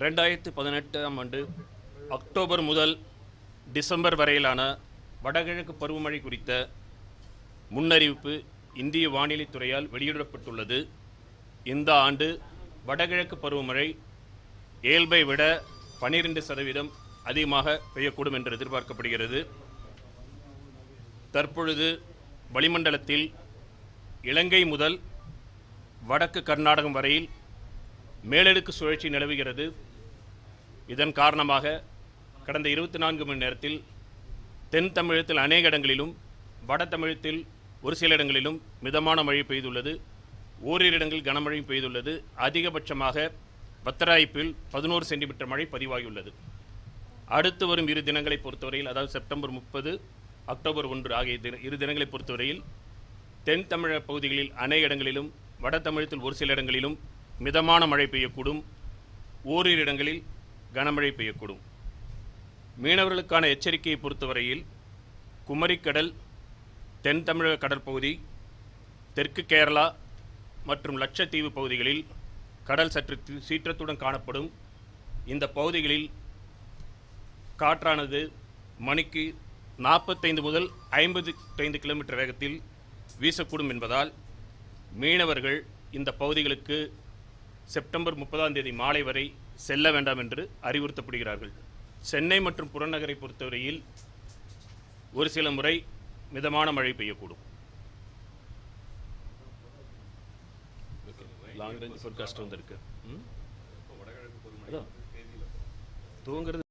இரண்டாயிரத்து பதினெட்டாம் ஆண்டு அக்டோபர் முதல் டிசம்பர் வரையிலான வடகிழக்கு பருவமழை குறித்த முன்னறிவிப்பு இந்திய வானிலை துறையால் வெளியிடப்பட்டுள்ளது இந்த ஆண்டு வடகிழக்கு பருவமழை இயல்பை விட பன்னிரெண்டு சதவீதம் அதிகமாக பெய்யக்கூடும் என்று எதிர்பார்க்கப்படுகிறது தற்பொழுது வளிமண்டலத்தில் இலங்கை முதல் வடக்கு கர்நாடகம் வரையில் மேலடுக்கு சுழற்சி நிலவுகிறது இதன் காரணமாக கடந்த இருபத்தி நான்கு மணி நேரத்தில் தென் தமிழகத்தில் அநேக இடங்களிலும் வட தமிழகத்தில் ஒரு சில இடங்களிலும் மிதமான மழை பெய்துள்ளது ஓரிரு இடங்களில் கனமழை பெய்துள்ளது அதிகபட்சமாக பத்தராய்ப்பில் பதினோரு சென்டிமீட்டர் மழை பதிவாகியுள்ளது அடுத்து வரும் இரு தினங்களை பொறுத்தவரையில் அதாவது செப்டம்பர் முப்பது அக்டோபர் ஒன்று ஆகிய தின இரு தினங்களை பொறுத்தவரையில் தென் தமிழக பகுதிகளில் அநேக இடங்களிலும் வட தமிழகத்தில் ஒரு சில இடங்களிலும் மிதமான மழை பெய்யக்கூடும் ஓரிரு இடங்களில் கனமழை பெய்யக்கூடும் மீனவர்களுக்கான எச்சரிக்கையை பொறுத்தவரையில் குமரிக்கடல் தென் தமிழக கடற்பகுதி தெற்கு கேரளா மற்றும் லட்சத்தீவு பகுதிகளில் கடல் சற்று தி- சீற்றத்துடன் காணப்படும் இந்த பகுதிகளில் காற்றானது மணிக்கு நாற்பத்தைந்து முதல் ஐம்பது ஐந்து கிலோமீட்டர் வேகத்தில் வீசக்கூடும் என்பதால் மீனவர்கள் இந்த பகுதிகளுக்கு செப்டம்பர் முப்பதாம் தேதி மாலை வரை செல்ல வேண்டாம் என்று அறிவுறுத்தப்படுகிறார்கள் சென்னை மற்றும் புறநகரை பொறுத்தவரையில் ஒரு சில முறை மிதமான மழை பெய்யக்கூடும் லாங் ரேஞ்ச் ஃபோர்காஸ்ட் வந்திருக்கு ம்? அதான். தூங்குறது